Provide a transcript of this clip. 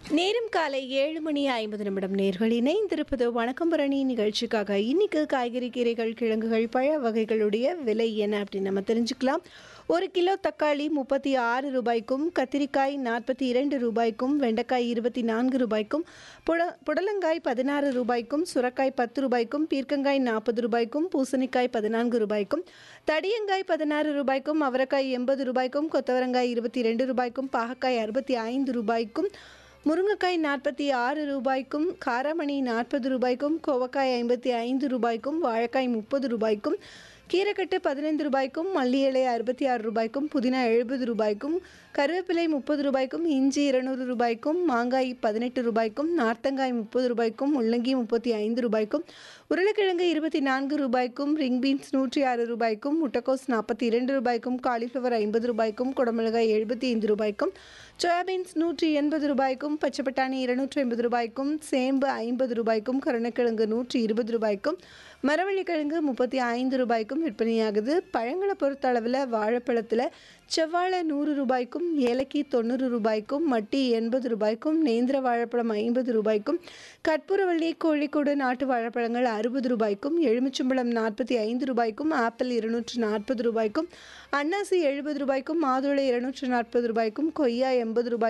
நேரம் காலை ஏழு மணி ஐம்பது நிமிடம் நேர்கள் இணைந்திருப்பது வணக்கம் பரணி நிகழ்ச்சிக்காக இன்னைக்கு காய்கறி கீரைகள் கிழங்குகள் பழ வகைகளுடைய விலை என்ன அப்படின்னு நம்ம தெரிஞ்சுக்கலாம் ஒரு கிலோ தக்காளி முப்பத்தி ஆறு ரூபாய்க்கும் கத்திரிக்காய் நாற்பத்தி இரண்டு ரூபாய்க்கும் வெண்டைக்காய் இருபத்தி நான்கு ரூபாய்க்கும் புட புடலங்காய் பதினாறு ரூபாய்க்கும் சுரக்காய் பத்து ரூபாய்க்கும் பீர்க்கங்காய் நாற்பது ரூபாய்க்கும் பூசணிக்காய் பதினான்கு ரூபாய்க்கும் தடியங்காய் பதினாறு ரூபாய்க்கும் அவரைக்காய் எண்பது ரூபாய்க்கும் கொத்தவரங்காய் இருபத்தி ரெண்டு ரூபாய்க்கும் பாகக்காய் அறுபத்தி ஐந்து ரூபாய்க்கும் முருங்கைக்காய் நாற்பத்தி ஆறு ரூபாய்க்கும் காராமணி நாற்பது ரூபாய்க்கும் கோவக்காய் ஐம்பத்தி ஐந்து ரூபாய்க்கும் வாழைக்காய் முப்பது ரூபாய்க்கும் கீரைக்கட்டு பதினைந்து ரூபாய்க்கும் மல்லி இலை அறுபத்தி ஆறு ரூபாய்க்கும் புதினா எழுபது ரூபாய்க்கும் கருவேப்பிலை முப்பது ரூபாய்க்கும் இஞ்சி இருநூறு ரூபாய்க்கும் மாங்காய் பதினெட்டு ரூபாய்க்கும் நார்த்தங்காய் முப்பது ரூபாய்க்கும் முள்ளங்கி முப்பத்தி ஐந்து ரூபாய்க்கும் உருளைக்கிழங்கு இருபத்தி நான்கு ரூபாய்க்கும் ரிங் பீன்ஸ் நூற்றி ஆறு ரூபாய்க்கும் முட்டைக்கோஸ் நாற்பத்தி இரண்டு ரூபாய்க்கும் காலிஃப்ளவர் ஐம்பது ரூபாய்க்கும் குடமிளகாய் எழுபத்தி ஐந்து ரூபாய்க்கும் சோயாபீன்ஸ் நூற்றி எண்பது ரூபாய்க்கும் பச்சை பட்டாணி இருநூற்றி ஐம்பது ரூபாய்க்கும் சேம்பு ஐம்பது ரூபாய்க்கும் கருணைக்கிழங்கு நூற்றி இருபது ரூபாய்க்கும் மரவள்ளிக்கிழங்கு முப்பத்தி ஐந்து ரூபாய்க்கும் விற்பனையாகுது பழங்களை பொறுத்த அளவில் வாழைப்பழத்தில் செவ்வாழை நூறு ரூபாய்க்கும் ஏலக்கி தொண்ணூறு ரூபாய்க்கும் மட்டி எண்பது ரூபாய்க்கும் நேந்திர வாழைப்பழம் ஐம்பது ரூபாய்க்கும் கற்பூரவள்ளி கோழிக்கோடு நாட்டு வாழைப்பழங்கள் அறுபது ரூபாய்க்கும் எலுமிச்சம்பழம் நாற்பத்தி ஐந்து ரூபாய்க்கும் ஆப்பிள் இருநூற்று நாற்பது ரூபாய்க்கும் அன்னாசி எழுபது ரூபாய்க்கும் மாதுளை இருநூற்று நாற்பது ரூபாய்க்கும் கொய்யா எண்பது ரூபாய்